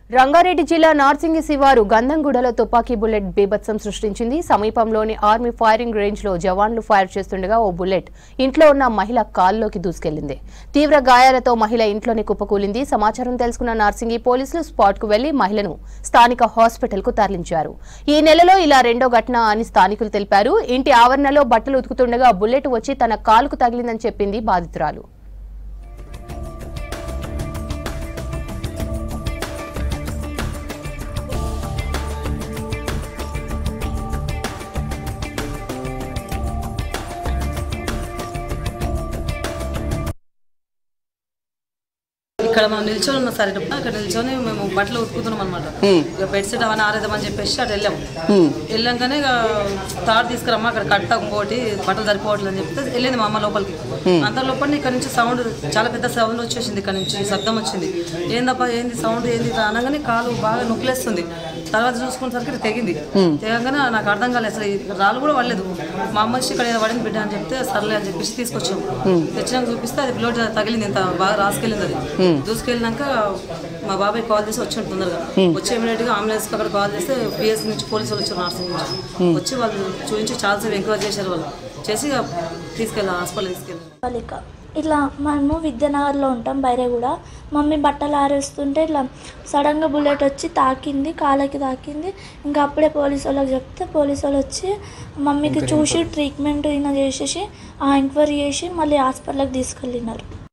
రంగారెడ్డి జిల్లా నార్సింగి శివారు గంధంగూడలో తుపాకీ బుల్లెట్ బీభత్సం సృష్టించింది సమీపంలోని ఆర్మీ ఫైరింగ్ రేంజ్ లో జవాన్లు ఫైర్ చేస్తుండగా ఓ బుల్లెట్ ఇంట్లో ఉన్న మహిళ కాల్లోకి దూసుకెళ్లింది తీవ్ర గాయాలతో మహిళ ఇంట్లోనే కుప్పకూలింది సమాచారం తెలుసుకున్న నార్సింగి పోలీసులు స్పాట్ కు వెళ్లి మహిళను స్థానిక హాస్పిటల్ కు తరలించారు ఈ నెలలో ఇలా రెండో ఘటన అని స్థానికులు తెలిపారు ఇంటి ఆవరణలో బట్టలు ఉతుకుతుండగా బుల్లెట్ వచ్చి తన కాలుకు తగిలిందని చెప్పింది బాధితురాలు ఇక్కడ మనం నిల్చొని ఉన్నాం సార్ ఇక్కడ అక్కడ నిల్చొని మేము బట్టలు ఉతుకుతున్నాం అనమాట ఇక బెడ్ షీట్ అవన్నీ ఆరేద్దామని చెప్పేసి అటు వెళ్ళాము వెళ్ళాకనే ఇక తాడు తీసుకురమ్మా అక్కడ కట్ట ఇంకోటి బట్టలు సరిపోవట్లేదు అని చెప్తే వెళ్ళింది మా అమ్మ లోపలికి అంత లోపల ఇక్కడ నుంచి సౌండ్ చాలా పెద్ద సౌండ్ వచ్చేసింది ఇక్కడ నుంచి శబ్దం వచ్చింది ఏందప్పా ఏంది సౌండ్ ఏంది ఇట్లా అనగానే కాలు బాగా నొప్పులేస్తుంది తర్వాత చూసుకునేసరికి ఇది తెగింది తెగంగానే నాకు అర్థం కాలేదు అసలు ఈ రాళ్ళు కూడా పడలేదు మా అమ్మ వచ్చి ఇక్కడ ఏదో పడింది బిడ్డ అని చెప్తే సర్లే అని చెప్పేసి తీసుకొచ్చాం తెచ్చినాక చూపిస్తే అది బ్లడ్ తగిలింది ఇంత బాగా రాసుకెళ్ళింది అది దూసుకెళ్ళినాక మా బాబాయ్ కాల్ చేసి వచ్చి తొందరగా వచ్చి ఇమీడియట్ గా అంబులెన్స్ అక్కడ కాల్ చేస్తే పిఎస్ నుంచి పోలీసు వాళ్ళు వచ్చారు నర్సింగ్ నుంచి వచ్చి వాళ్ళు చూపించి చాలాసేపు ఎంక్వైరీ చేశారు వాళ్ళు చేసి ఇక తీసుకెళ్ళారు హాస్పిటల్ తీసుకెళ్ళారు బాలిక ఇట్లా మనము విద్యానగర్లో ఉంటాం బయట కూడా మమ్మీ బట్టలు ఆరేస్తుంటే ఇట్లా సడన్గా బుల్లెట్ వచ్చి తాకింది కాళ్ళకి తాకింది ఇంకా అప్పుడే పోలీసు వాళ్ళకి చెప్తే పోలీసు వాళ్ళు వచ్చి మమ్మీకి చూసి ట్రీట్మెంట్ అయినా చేసేసి ఆ ఎంక్వైరీ చేసి మళ్ళీ హాస్పిటల్కి తీసుకెళ్ళినారు